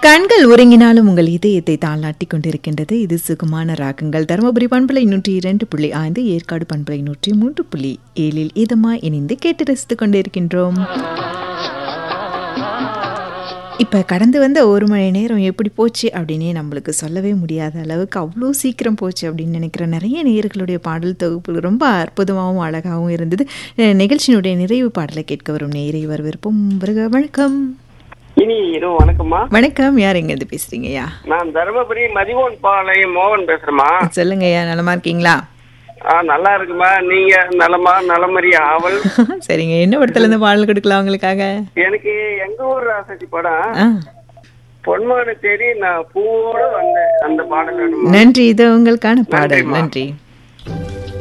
கண்கள் உறங்கினாலும் உங்கள் இதயத்தை தாளாட்டி கொண்டிருக்கின்றது இது சுகமான ராகங்கள் தருமபுரி பண்பலை நூற்றி இரண்டு புள்ளி ஐந்து ஏற்காடு பண்பலை நூற்றி மூன்று புள்ளி ஏழில் இதமா இணைந்து கேட்டு ரசித்துக் கொண்டிருக்கின்றோம் இப்போ கடந்து வந்த ஒரு மணி நேரம் எப்படி போச்சு அப்படின்னே நம்மளுக்கு சொல்லவே முடியாத அளவுக்கு அவ்வளோ சீக்கிரம் போச்சு அப்படின்னு நினைக்கிற நிறைய நேயர்களுடைய பாடல் தொகுப்பு ரொம்ப அற்புதமாகவும் அழகாகவும் இருந்தது அஹ் நிகழ்ச்சியினுடைய நிறைவு பாடலை கேட்க வரும் நேரை வரவிருப்போம் வருக வணக்கம் இனி இரவு வணக்கம்மா வணக்கம் யார் எங்கேருந்து பேசுறீங்கய்யா நான் தருமபுரி மதிவோன் பாளையம் மோகன் பேசுறேம்மா சொல்லுங்கய்யா நலமா இருக்கீங்களா ஆ நல்லா இருக்குமா நீங்க நலமா நலமறி ஆவல் சரிங்க என்ன படத்துல இருந்து பாடல் கொடுக்கலாம் உங்களுக்காக எனக்கு எங்க ஊர் ராசாச்சி படம் ஆ பொன்மான தேடி நான் பூவோட வந்தேன் அந்த பாடல் வேணுமா நன்றி இது உங்களுக்கான பாடல் நன்றிம்மா. நன்றி